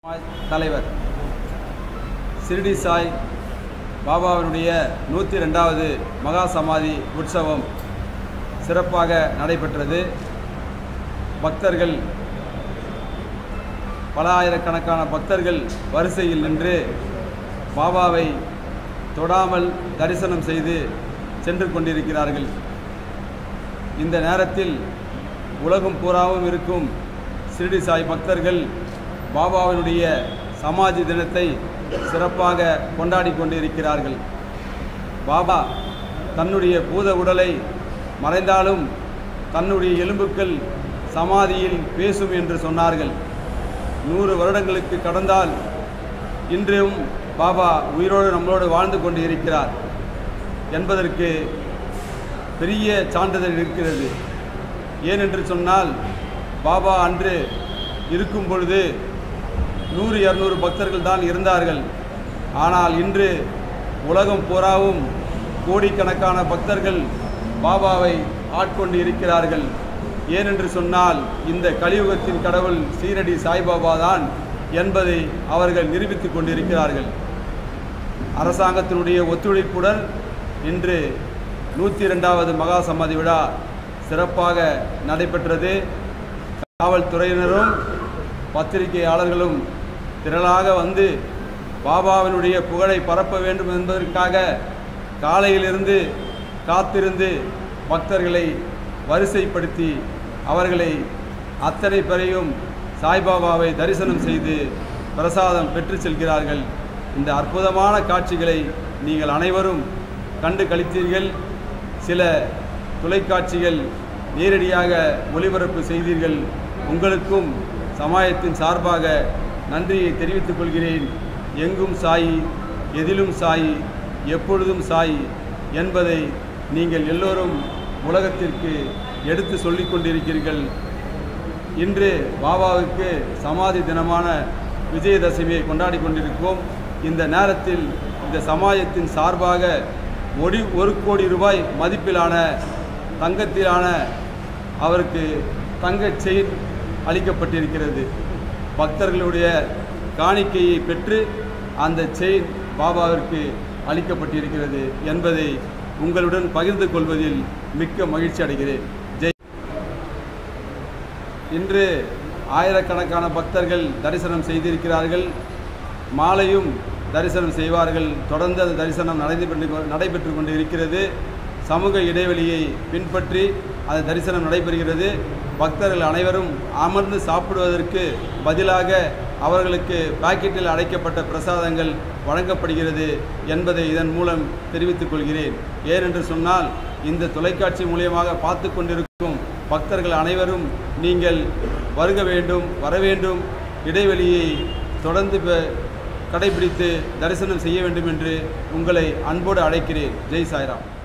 தலைவர் சிறுடி சாய் பாபாவினுடைய நூற்றி ரெண்டாவது மகா சமாதி உற்சவம் சிறப்பாக நடைபெற்றது பக்தர்கள் பல ஆயிரக்கணக்கான பக்தர்கள் வரிசையில் நின்று பாபாவை தொடாமல் தரிசனம் செய்து சென்று கொண்டிருக்கிறார்கள் இந்த நேரத்தில் உலகம் பூராவும் இருக்கும் சிறுடி சாய் பக்தர்கள் பாபாவினுடைய சமாதி தினத்தை சிறப்பாக கொண்டாடி கொண்டிருக்கிறார்கள் பாபா தன்னுடைய பூத உடலை மறைந்தாலும் தன்னுடைய எலும்புக்கள் சமாதியில் பேசும் என்று சொன்னார்கள் நூறு வருடங்களுக்கு கடந்தால் இன்றும் பாபா உயிரோடு நம்மளோடு வாழ்ந்து கொண்டு இருக்கிறார் என்பதற்கு பெரிய சான்றிதழ் இருக்கிறது ஏனென்று சொன்னால் பாபா அன்று இருக்கும் பொழுது நூறு இரநூறு பக்தர்கள் தான் இருந்தார்கள் ஆனால் இன்று உலகம் பூராவும் கோடிக்கணக்கான பக்தர்கள் பாபாவை ஆட்கொண்டு இருக்கிறார்கள் ஏனென்று சொன்னால் இந்த கலியுகத்தின் கடவுள் சீரடி சாய்பாபா தான் என்பதை அவர்கள் நிரூபித்துக் கொண்டிருக்கிறார்கள் அரசாங்கத்தினுடைய ஒத்துழைப்புடன் இன்று நூற்றி இரண்டாவது மகா சமாதி விழா சிறப்பாக நடைபெற்றது காவல்துறையினரும் பத்திரிகையாளர்களும் திரளாக வந்து பாபாவினுடைய புகழை பரப்ப வேண்டும் என்பதற்காக காலையிலிருந்து காத்திருந்து பக்தர்களை வரிசைப்படுத்தி அவர்களை அத்தனை பேரையும் சாய்பாபாவை தரிசனம் செய்து பிரசாதம் பெற்று செல்கிறார்கள் இந்த அற்புதமான காட்சிகளை நீங்கள் அனைவரும் கண்டு கழித்தீர்கள் சில தொலைக்காட்சிகள் நேரடியாக ஒளிபரப்பு செய்தீர்கள் உங்களுக்கும் சமாயத்தின் சார்பாக நன்றியை தெரிவித்துக் கொள்கிறேன் எங்கும் சாயி எதிலும் சாயி எப்பொழுதும் சாயி என்பதை நீங்கள் எல்லோரும் உலகத்திற்கு எடுத்து சொல்லிக் கொண்டிருக்கிறீர்கள் இன்று பாபாவுக்கு சமாதி தினமான விஜயதசமியை கொண்டாடி கொண்டிருக்கிறோம் இந்த நேரத்தில் இந்த சமாஜத்தின் சார்பாக ஒடி ஒரு கோடி ரூபாய் மதிப்பிலான தங்கத்திலான அவருக்கு தங்கச் செயின் அளிக்கப்பட்டிருக்கிறது பக்தர்களுடைய காணிக்கையை பெற்று அந்த செயின் பாபாவிற்கு அளிக்கப்பட்டிருக்கிறது என்பதை உங்களுடன் பகிர்ந்து கொள்வதில் மிக்க மகிழ்ச்சி அடைகிறேன் ஜெய் இன்று ஆயிரக்கணக்கான பக்தர்கள் தரிசனம் செய்திருக்கிறார்கள் மாலையும் தரிசனம் செய்வார்கள் தொடர்ந்து அந்த தரிசனம் நடைபெற்று நடைபெற்று கொண்டு இருக்கிறது சமூக இடைவெளியை பின்பற்றி அந்த தரிசனம் நடைபெறுகிறது பக்தர்கள் அனைவரும் அமர்ந்து சாப்பிடுவதற்கு பதிலாக அவர்களுக்கு பாக்கெட்டில் அடைக்கப்பட்ட பிரசாதங்கள் வழங்கப்படுகிறது என்பதை இதன் மூலம் தெரிவித்துக் கொள்கிறேன் ஏனென்று சொன்னால் இந்த தொலைக்காட்சி மூலியமாக பார்த்து கொண்டிருக்கும் பக்தர்கள் அனைவரும் நீங்கள் வருக வேண்டும் வர வேண்டும் இடைவெளியை தொடர்ந்து ப- கடைபிடித்து தரிசனம் செய்ய வேண்டும் என்று உங்களை அன்போடு அழைக்கிறேன் ஜெய் சாய்ராம்